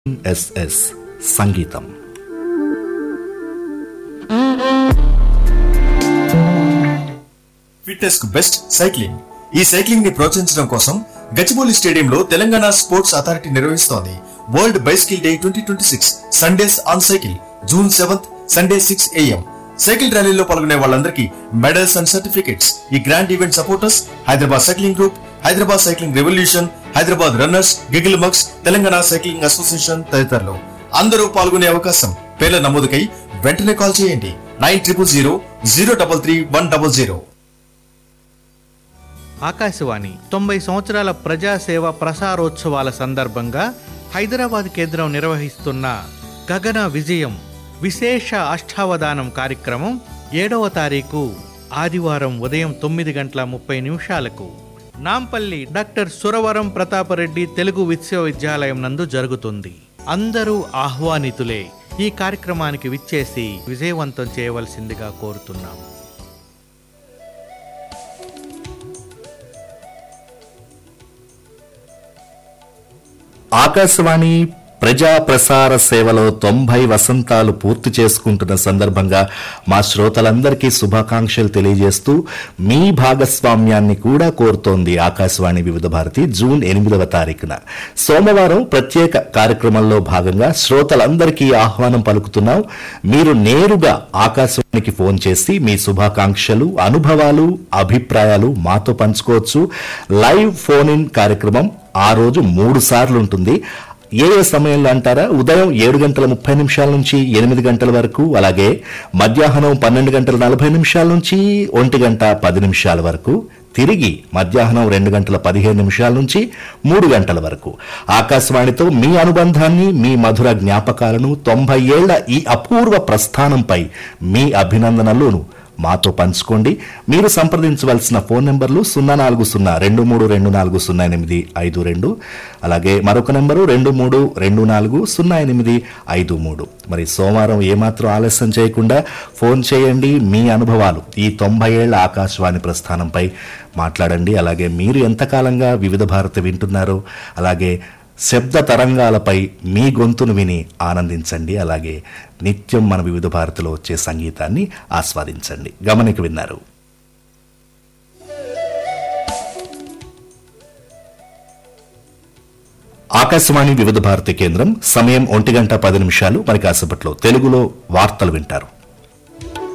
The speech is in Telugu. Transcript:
ఎస్ఎస్ సంగీతం ఫిట్నెస్ కు బెస్ట్ సైక్లింగ్ ఈ సైక్లింగ్ ని ప్రోత్సహించడం కోసం గచ్చిబౌలి స్టేడియంలో తెలంగాణ స్పోర్ట్స్ అథారిటీ నిర్వహిస్తోంది world bicycle day twenty twenty six Sundays on cycle June seventh Sunday six AM cycle ర్యాలీలో పాల్గొనే వాళ్ళందరికీ మెడల్స్ అండ్ సర్టిఫికెట్స్ ఈ grand event supporters Hyderabad cycling group Hyderabad cycling revolution Hyderabad runners giggle mugs Telangana cycling association తదితరులు అందరూ పాల్గొనే అవకాశం పేర్ల నమోదుకై వెంటనే కాల్ చేయండి nine triple zero zero double three one double zero Akashvani తొంభై సంవత్సరాల ప్రజాసేవ ప్రసారోత్సవాల సందర్భంగా హైదరాబాద్ కేంద్రం నిర్వహిస్తున్న గగన విజయం విశేష అష్టావధానం కార్యక్రమం ఏడవ తారీఖు ఆదివారం ఉదయం తొమ్మిది గంటల ముప్పై నిమిషాలకు నాంపల్లి డాక్టర్ సురవరం ప్రతాపరెడ్డి తెలుగు విశ్వవిద్యాలయం నందు జరుగుతుంది అందరూ ఆహ్వానితులే ఈ కార్యక్రమానికి విచ్చేసి విజయవంతం చేయవలసిందిగా కోరుతున్నాం ఆకాశవాణి ప్రజా ప్రసార సేవలో తొంభై వసంతాలు పూర్తి చేసుకుంటున్న సందర్భంగా మా శ్రోతలందరికీ శుభాకాంక్షలు తెలియజేస్తూ మీ భాగస్వామ్యాన్ని కూడా కోరుతోంది ఆకాశవాణి వివిధ భారతి జూన్ ఎనిమిదవ తారీఖున సోమవారం ప్రత్యేక కార్యక్రమంలో భాగంగా శ్రోతలందరికీ ఆహ్వానం పలుకుతున్నాం మీరు నేరుగా ఆకాశవాణికి ఫోన్ చేసి మీ శుభాకాంక్షలు అనుభవాలు అభిప్రాయాలు మాతో పంచుకోవచ్చు లైవ్ ఫోన్ ఇన్ కార్యక్రమం ఆ రోజు మూడు సార్లు ఉంటుంది ఏ ఏ సమయంలో అంటారా ఉదయం ఏడు గంటల ముప్పై నిమిషాల నుంచి ఎనిమిది గంటల వరకు అలాగే మధ్యాహ్నం పన్నెండు గంటల నలభై నిమిషాల నుంచి ఒంటి గంట పది నిమిషాల వరకు తిరిగి మధ్యాహ్నం రెండు గంటల పదిహేను నిమిషాల నుంచి మూడు గంటల వరకు ఆకాశవాణితో మీ అనుబంధాన్ని మీ మధుర జ్ఞాపకాలను తొంభై ఏళ్ల ఈ అపూర్వ ప్రస్థానంపై మీ అభినందనలను మాతో పంచుకోండి మీరు సంప్రదించవలసిన ఫోన్ నెంబర్లు సున్నా నాలుగు సున్నా రెండు మూడు రెండు నాలుగు సున్నా ఎనిమిది ఐదు రెండు అలాగే మరొక నెంబరు రెండు మూడు రెండు నాలుగు సున్నా ఎనిమిది ఐదు మూడు మరి సోమవారం ఏమాత్రం ఆలస్యం చేయకుండా ఫోన్ చేయండి మీ అనుభవాలు ఈ తొంభై ఏళ్ల ఆకాశవాణి ప్రస్థానంపై మాట్లాడండి అలాగే మీరు ఎంతకాలంగా వివిధ భారతి వింటున్నారో అలాగే శబ్ద తరంగాలపై మీ గొంతును విని ఆనందించండి అలాగే నిత్యం మన వివిధ భారతిలో వచ్చే సంగీతాన్ని ఆస్వాదించండి గమనిక విన్నారు ఆకాశవాణి వివిధ భారతి కేంద్రం సమయం ఒంటి గంట పది నిమిషాలు మరి కాసేపట్లో తెలుగులో వార్తలు వింటారు